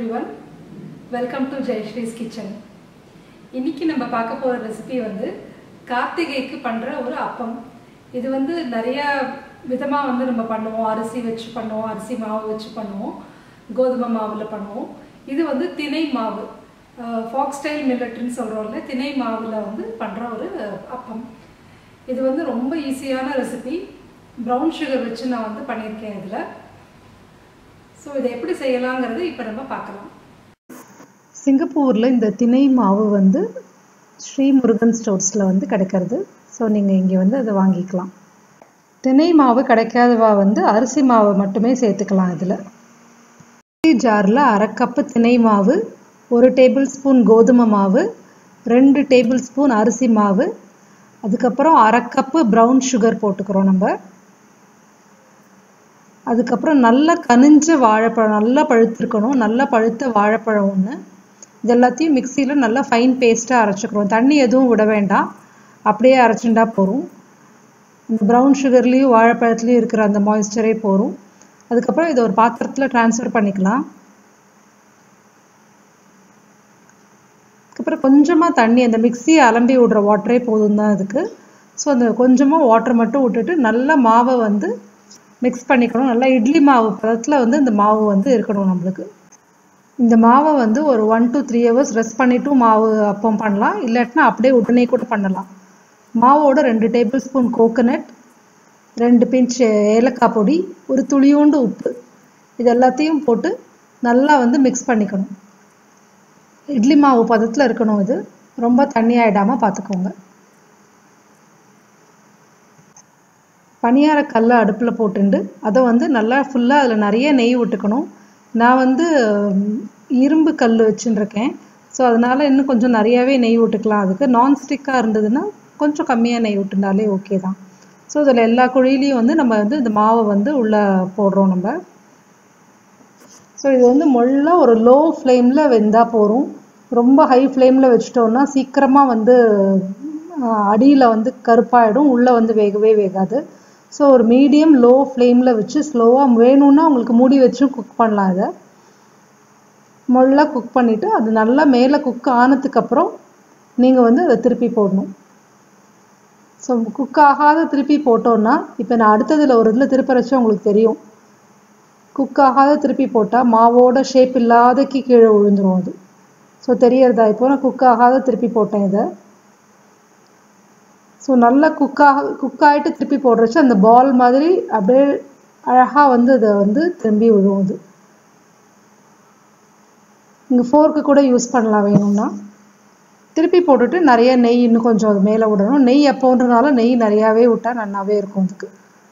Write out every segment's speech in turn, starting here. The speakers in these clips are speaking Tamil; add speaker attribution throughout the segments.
Speaker 1: every everyone welcome to Jayashree's kitchen இன்னைக்கு நம்ம பார்க்க போகிற ரெசிபி வந்து கார்த்திகைக்கு பண்ணுற ஒரு அப்பம் இது வந்து நிறைய விதமாக வந்து நம்ம பண்ணுவோம் அரிசி வச்சு பண்ணுவோம் அரிசி மாவு வச்சு பண்ணுவோம் கோதுமை மாவில் பண்ணுவோம் இது வந்து திணை மாவு ஃபாக் ஸ்டைல் மில்லட்னு சொல்கிறோம்ல திணை மாவில் வந்து பண்ணுற ஒரு அப்பம் இது வந்து ரொம்ப ஈஸியான ரெசிபி ப்ரௌன் சுகர் வச்சு நான் வந்து பண்ணியிருக்கேன் இதில் ஸோ இதை எப்படி செய்யலாங்கிறது இப்போ நம்ம பார்க்கலாம்
Speaker 2: சிங்கப்பூரில் இந்த திணை மாவு வந்து ஸ்ரீ முருகன் ஸ்டோர்ஸில் வந்து கிடைக்கிறது ஸோ நீங்கள் இங்கே வந்து அதை வாங்கிக்கலாம் திணை மாவு கிடைக்காதவா வந்து அரிசி மாவை மட்டுமே சேர்த்துக்கலாம் இதில் ஜாரில் அரை கப்பு திணை மாவு ஒரு டேபிள் ஸ்பூன் கோதுமை மாவு ரெண்டு டேபிள் ஸ்பூன் அரிசி மாவு அதுக்கப்புறம் அரை கப்பு ப்ரௌன் சுகர் போட்டுக்கிறோம் நம்ம அதுக்கப்புறம் நல்லா கனிஞ்ச வாழைப்பழம் நல்லா பழுத்திருக்கணும் நல்லா பழுத்த வாழைப்பழம் ஒன்று இது எல்லாத்தையும் மிக்சியில் நல்லா ஃபைன் பேஸ்ட்டாக அரைச்சிக்கிறோம் தண்ணி எதுவும் விட வேண்டாம் அப்படியே அரைச்சுண்டா போகும் இந்த ப்ரௌன் சுகர்லேயும் வாழைப்பழத்துலேயும் இருக்கிற அந்த மாய்ஸ்சரே போகும் அதுக்கப்புறம் இதை ஒரு பாத்திரத்தில் ட்ரான்ஸ்ஃபர் பண்ணிக்கலாம் அதுக்கப்புறம் கொஞ்சமாக தண்ணி அந்த மிக்சியை அலம்பி விடுற வாட்டரே போதும் தான் இதுக்கு ஸோ அந்த கொஞ்சமாக வாட்டர் மட்டும் விட்டுட்டு நல்லா மாவை வந்து மிக்ஸ் பண்ணிக்கணும் நல்லா இட்லி மாவு பதத்தில் வந்து இந்த மாவு வந்து இருக்கணும் நம்மளுக்கு இந்த மாவை வந்து ஒரு one two three hours rest பண்ணிவிட்டும் மாவு அப்பம் பண்ணலாம் இல்லாட்டினா அப்படியே உடனே கூட பண்ணலாம் மாவோட ரெண்டு டேபிள் ஸ்பூன் கோகோனட் ரெண்டு பிஞ்ச் ஏலக்காய் பொடி ஒரு துளியோண்டு உப்பு இது எல்லாத்தையும் போட்டு நல்லா வந்து மிக்ஸ் பண்ணிக்கணும் இட்லி மாவு பதத்தில் இருக்கணும் இது ரொம்ப தண்ணி ஆகிடாமல் பார்த்துக்கோங்க பனியார கல்லை அடுப்பில் போட்டுண்டு அதை வந்து நல்லா ஃபுல்லாக அதில் நிறைய நெய் விட்டுக்கணும் நான் வந்து இரும்பு கல் வச்சுருக்கேன் ஸோ அதனால் இன்னும் கொஞ்சம் நிறையாவே நெய் விட்டுக்கலாம் அதுக்கு நான்ஸ்டிக்காக இருந்ததுன்னா கொஞ்சம் கம்மியாக நெய் விட்டுனாலே ஓகே தான் ஸோ இதில் எல்லா குழியிலையும் வந்து நம்ம வந்து இந்த மாவை வந்து உள்ளே போடுறோம் நம்ம ஸோ இது வந்து முள்ள ஒரு லோ ஃப்ளேமில் வெந்தால் போகிறோம் ரொம்ப ஹை ஃப்ளேமில் வச்சிட்டோம்னா சீக்கிரமாக வந்து அடியில் வந்து கருப்பாயிடும் உள்ளே வந்து வேகவே வேகாது ஸோ ஒரு மீடியம் லோ ஃப்ளேமில் வச்சு ஸ்லோவாக வேணும்னா உங்களுக்கு மூடி வச்சும் குக் பண்ணலாம் இதை முள்ள குக் பண்ணிவிட்டு அது நல்லா மேலே குக் ஆனதுக்கப்புறம் நீங்கள் வந்து அதை திருப்பி போடணும் ஸோ குக் ஆகாத திருப்பி போட்டோன்னா இப்போ நான் அடுத்ததில் ஒரு இதில் திருப்பரைச்சா உங்களுக்கு தெரியும் குக் ஆகாத திருப்பி போட்டால் மாவோட ஷேப் இல்லாதக்கு கீழே விழுந்துடும் அது ஸோ தெரியறதா இப்போ நான் குக் ஆகாத திருப்பி போட்டேன் இதை ஸோ நல்லா குக்காக குக் ஆகிட்டு திருப்பி போடுறச்சு அந்த பால் மாதிரி அப்படியே அழகாக வந்து அதை வந்து திரும்பி விழுவும் அது நீங்கள் ஃபோர்க்கு கூட யூஸ் பண்ணலாம் வேணும்னா திருப்பி போட்டுட்டு நிறைய நெய் இன்னும் கொஞ்சம் அது மேலே விடணும் நெய் எப்போன்றனால நெய் நிறையாவே விட்டால் நல்லாவே இருக்கும் அதுக்கு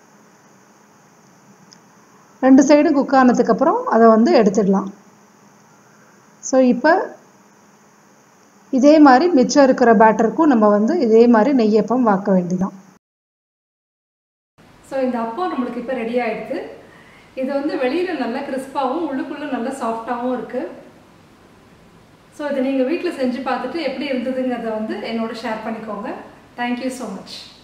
Speaker 2: ரெண்டு சைடும் குக் ஆனதுக்கப்புறம் அதை வந்து எடுத்துடலாம் ஸோ இப்போ இதே மாதிரி மிச்சம் இருக்கிற பேட்டருக்கும் நம்ம வந்து இதே மாதிரி நெய்யப்பம் வாக்க வேண்டிதான்
Speaker 1: ஸோ இந்த அப்பம் நம்மளுக்கு இப்போ ரெடி ஆகிடுது இது வந்து வெளியில் நல்லா கிறிஸ்பாகவும் உள்ளுக்குள்ளே நல்லா சாஃப்டாகவும் இருக்குது ஸோ இதை நீங்கள் வீட்டில் செஞ்சு பார்த்துட்டு எப்படி இருந்ததுங்கிறத வந்து என்னோட ஷேர் பண்ணிக்கோங்க தேங்க்யூ ஸோ மச்